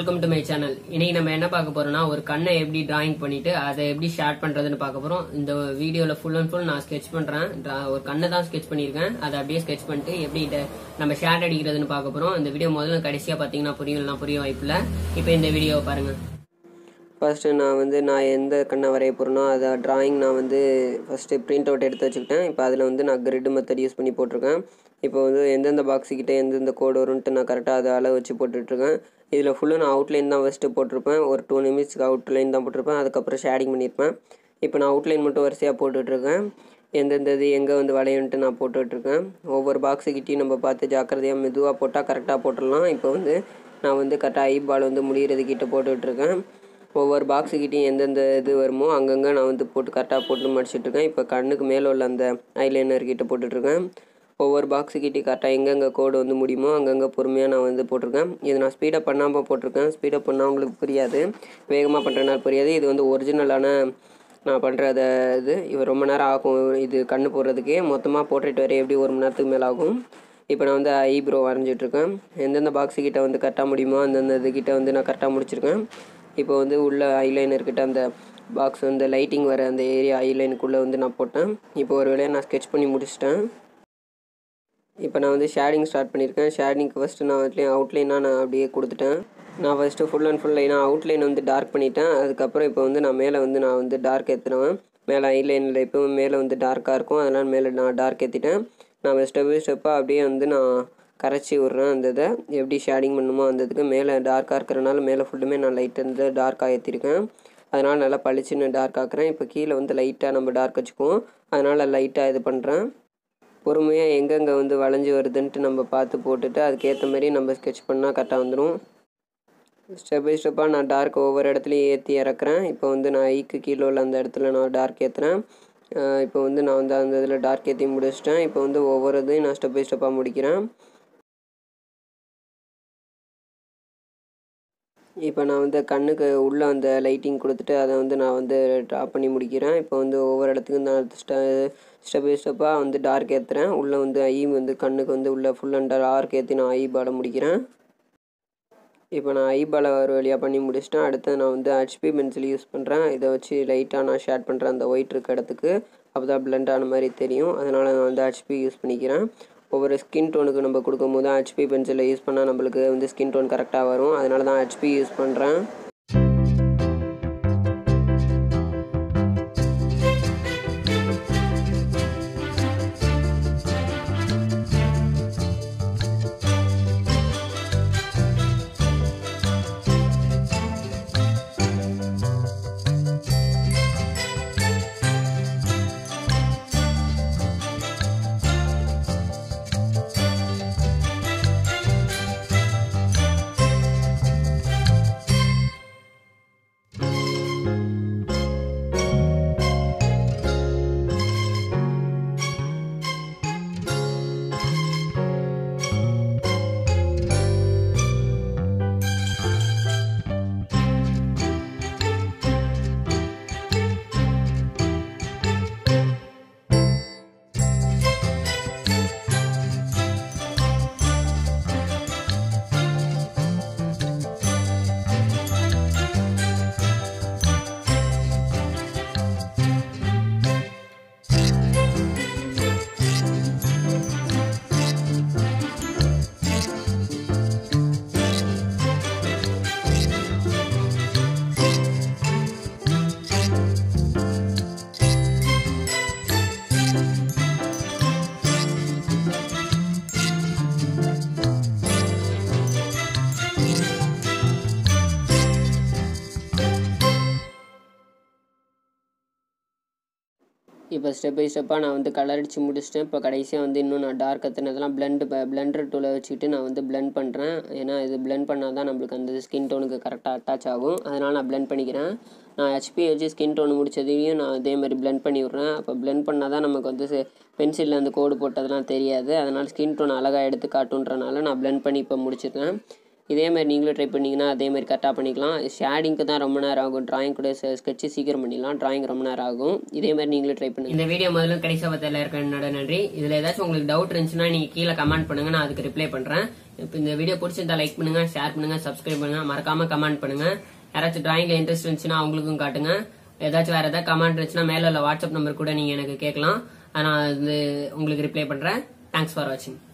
welcome to my channel இன்னைக்கு நம்ம என்ன பார்க்க போறோம்னா ஒரு கண்ணை எப்படி டிராயிங் பண்ணிட்டு அதை எப்படி ஷேர் பண்றதுன்னு பார்க்க போறோம் இந்த வீடியோல ஃபுல் அண்ட் ஃபுல் நான் ஸ்கெட்ச் பண்றேன் Dra- ஒரு கண்ணை தான் ஸ்கெட்ச் பண்ணியிருக்கேன் அதை அப்படியே ஸ்கெட்ச் பண்ணிட்டு எப்படி இதை நம்ம ஷேட் அடிக்கிறதுன்னு பார்க்க போறோம் இந்த வீடியோ முதல்ல கடைசியா பாத்தீங்கன்னா புரியும் இல்லைனா புரிய வாய்ப்பில்ல இப்போ இந்த வீடியோவை பாருங்க ஃபஸ்ட்டு நான் வந்து நான் எந்த கண்ணை வரைய போகிறேனோ அதை டிராயிங் நான் வந்து ஃபஸ்ட்டு பிரிண்ட் அவுட் எடுத்து வச்சுக்கிட்டேன் இப்போ அதில் வந்து நான் கிரிட் மெத்தட் யூஸ் பண்ணி போட்டிருக்கேன் இப்போ வந்து எந்தெந்த பாக்ஸுக்கிட்ட எந்தெந்த கோடு வரும்ன்ட்டு நான் கரெக்டாக அதை அளவு வச்சு போட்டுட்ருக்கேன் இதில் ஃபுல்லாக நான் அவுட்லைன் தான் ஃபஸ்ட்டு போட்டிருப்பேன் ஒரு டூ நிமிட்ஸ்க்கு அவுட்லைன் தான் போட்டிருப்பேன் அதுக்கப்புறம் ஷேடிங் பண்ணியிருப்பேன் இப்போ நான் அவுட்லைன் மட்டும் வரிசையாக போட்டுட்ருக்கேன் எந்தெந்த இது எங்கே வந்து வளையுன்ட்டு நான் போட்டுட்ருக்கேன் ஒவ்வொரு பாக்ஸுக்கிட்டையும் நம்ம பார்த்து ஜாக்கிரதையாக மெதுவாக போட்டால் கரெக்டாக போட்டுடலாம் இப்போ வந்து நான் வந்து கரெக்டாக ஐபால் வந்து முடிகிறதுக்கிட்ட போட்டுட்ருக்கேன் ஒவ்வொரு பாக்ஸுக்கிட்டையும் எந்தெந்த இது வருமோ அங்கங்கே நான் வந்து போட்டு கரெக்டாக போட்டு மடிச்சிட்ருக்கேன் இப்போ கண்ணுக்கு மேலே உள்ள அந்த ஐலைனர் கிட்ட போட்டுட்ருக்கேன் ஒவ்வொரு பாக்ஸுக்கிட்டையும் கரெக்டாக எங்கெங்கே கோடு வந்து முடியுமோ அங்கங்கே பொறுமையாக நான் வந்து போட்டிருக்கேன் இது நான் ஸ்பீடப் பண்ணாமல் போட்டிருக்கேன் ஸ்பீடப் பண்ணால் உங்களுக்கு புரியாது வேகமாக பண்ணுறனால புரியாது இது வந்து ஒரிஜினலான நான் பண்ணுற அதை இது இது ரொம்ப நேரம் ஆகும் இது கண்ணு போடுறதுக்கே மொத்தமாக போர்ட்ரேட் வரைய எப்படி ஒரு மணி நேரத்துக்கு மேலே ஆகும் இப்போ நான் வந்து ஐப்ரோ வரைஞ்சிட்ருக்கேன் எந்தெந்த பாக்ஸு கிட்ட வந்து கரெக்டாக முடியுமோ அந்தந்த இதுக்கிட்ட வந்து நான் கரெக்டாக முடிச்சிருக்கேன் இப்போ வந்து உள்ள ஐலைனர் கிட்ட அந்த பாக்ஸ் வந்து லைட்டிங் வர அந்த ஏரியா ஐலைனுக்குள்ளே வந்து நான் போட்டேன் இப்போ ஒரு வேலையை நான் ஸ்கெட்ச் பண்ணி முடிச்சிட்டேன் இப்போ நான் வந்து ஷேடிங் ஸ்டார்ட் பண்ணியிருக்கேன் ஷேடிங்க்கு ஃபஸ்ட்டு நான் வந்து அவுட்லைனாக நான் அப்படியே கொடுத்துட்டேன் நான் ஃபஸ்ட்டு ஃபுல் அண்ட் ஃபுல் லைனாக அவுட்லைன் வந்து டார்க் பண்ணிட்டேன் அதுக்கப்புறம் இப்போ வந்து நான் மேலே வந்து நான் வந்து டார்க் ஏற்றுறேன் மேலே ஐலைனில் எப்பவும் மேலே வந்து டார்க்காக இருக்கும் அதனால் மேலே நான் டார்க் ஏற்றிட்டேன் நான் ஸ்டெப் பை ஸ்டெப்பாக அப்படியே வந்து நான் கரைச்சி விட்றேன் அந்த இதை எப்படி ஷேடிங் பண்ணுமோ அந்த இதுக்கு மேலே டார்க்காக இருக்கிறனால மேலே ஃபுல்லுமே நான் லைட் வந்து டார்க்காக ஏற்றிருக்கேன் அதனால் நல்லா பளிச்சுன்னு டார்க் ஆக்குறேன் இப்போ கீழே வந்து லைட்டாக நம்ம டார்க் வச்சுக்குவோம் அதனால் லைட்டாக இது பண்ணுறேன் பொறுமையாக எங்கெங்கே வந்து வளைஞ்சு வருதுன்ட்டு நம்ம பார்த்து போட்டுட்டு அதுக்கேற்ற மாதிரி நம்ம ஸ்கெட்ச் பண்ணால் கரெக்டாக வந்துடும் ஸ்டெப் பை ஸ்டெப்பாக நான் டார்க் ஒவ்வொரு இடத்துலையும் ஏற்றி இறக்குறேன் இப்போ வந்து நான் ஐக்கு கீழே உள்ள அந்த இடத்துல நான் டார்க் ஏற்றுறேன் இப்போ வந்து நான் வந்து அந்த இதில் டார்க் ஏற்றி முடிச்சிட்டேன் இப்போ வந்து ஒவ்வொரு இதையும் நான் ஸ்டெப் பை ஸ்டெப்பாக முடிக்கிறேன் இப்போ நான் வந்து கண்ணுக்கு உள்ளே அந்த லைட்டிங் கொடுத்துட்டு அதை வந்து நான் வந்து ட்ராப் பண்ணி முடிக்கிறேன் இப்போ வந்து ஒவ்வொரு இடத்துக்கும் நான் ஸ்டெப் பை ஸ்டெப்பாக வந்து டார்க் ஏற்றுறேன் உள்ளே வந்து ஐ வந்து கண்ணுக்கு வந்து உள்ளே ஃபுல் அண்ட் டார்க் ஏற்றி நான் ஐ பாலை முடிக்கிறேன் இப்போ நான் ஐபாலை ஒரு வழியாக பண்ணி முடிச்சிட்டேன் அடுத்து நான் வந்து ஹெச்பி பென்சில் யூஸ் பண்ணுறேன் இதை வச்சு லைட்டாக நான் ஷேட் பண்ணுறேன் அந்த ஒயிட் இருக்க இடத்துக்கு அப்போ தான் பிளெண்ட் ஆன மாதிரி தெரியும் அதனால் நான் வந்து ஹெச்பி யூஸ் பண்ணிக்கிறேன் ஒவ்வொரு ஸ்கின் டோனுக்கு நம்ம கொடுக்கும்போது ஹெச்பி பென்சிலை யூஸ் பண்ணால் நம்மளுக்கு வந்து ஸ்கின் டோன் கரெக்டாக வரும் அதனால தான் ஹெச்பி யூஸ் பண்ணுறேன் இப்போ ஸ்டெப் பை ஸ்டெப்பாக நான் வந்து கலர் அடித்து முடிச்சிட்டேன் இப்போ கடைசியாக வந்து இன்னும் நான் டார்க் எத்தனதெல்லாம் பிளெண்ட் பிளெண்டர் டூலை வச்சுக்கிட்டு நான் வந்து பிளெண்ட் பண்ணுறேன் ஏன்னா இது பிளெண்ட் பண்ணால் தான் நம்மளுக்கு அந்த ஸ்கின் டோனுக்கு கரெக்டாக அட்டாச் ஆகும் அதனால் நான் பிளெண்ட் பண்ணிக்கிறேன் நான் ஹெச்பி வச்சு ஸ்கின் டோன் முடிச்சதையும் நான் இதே மாதிரி பிளெண்ட் பண்ணி விட்றேன் அப்போ பிளெண்ட் பண்ணால் தான் நமக்கு வந்து பென்சிலில் அந்த கோடு போட்டதெல்லாம் தெரியாது அதனால் ஸ்கின் டோன் அழகாக எடுத்து காட்டுன்றனால நான் பிளெண்ட் பண்ணி இப்போ முடிச்சிருக்கேன் இதே மாதிரி நீங்களும் ட்ரை பண்ணீங்கன்னா அதே மாதிரி கரெக்டாக பண்ணிக்கலாம் ஷேடிங்க்கு தான் ரொம்ப நேரம் ஆகும் டிராயிங் கூட ஸ்கெட்சு சீக்கிரம் பண்ணிடலாம் டிராயிங் ரொம்ப நேரம் ஆகும் இதே மாதிரி நீங்களும் ட்ரை பண்ணுங்க இந்த வீடியோ முதல்ல கடைசியா பார்த்த எல்லாருக்கும் என்னோட நன்றி இதுல ஏதாச்சும் உங்களுக்கு டவுட் இருந்துச்சுன்னா நீங்க கீழே கமெண்ட் பண்ணுங்க நான் அதுக்கு ரிப்ளை பண்றேன் இப்போ இந்த வீடியோ பிடிச்சிருந்தா லைக் பண்ணுங்க ஷேர் பண்ணுங்க சப்ஸ்கிரைப் பண்ணுங்க மறக்காம கமெண்ட் பண்ணுங்க யாராச்சும் டிராயிங்ல இன்ட்ரெஸ்ட் இருந்துச்சுன்னா அவங்களுக்கும் காட்டுங்க ஏதாச்சும் வேற ஏதாவது கமெண்ட் இருந்துச்சுன்னா மேல உள்ள வாட்ஸ்அப் நம்பர் கூட நீங்க எனக்கு கேட்கலாம் நான் வந்து உங்களுக்கு ரிப்ளை பண்றேன் தேங்க்ஸ் ஃபார் வாட்சிங்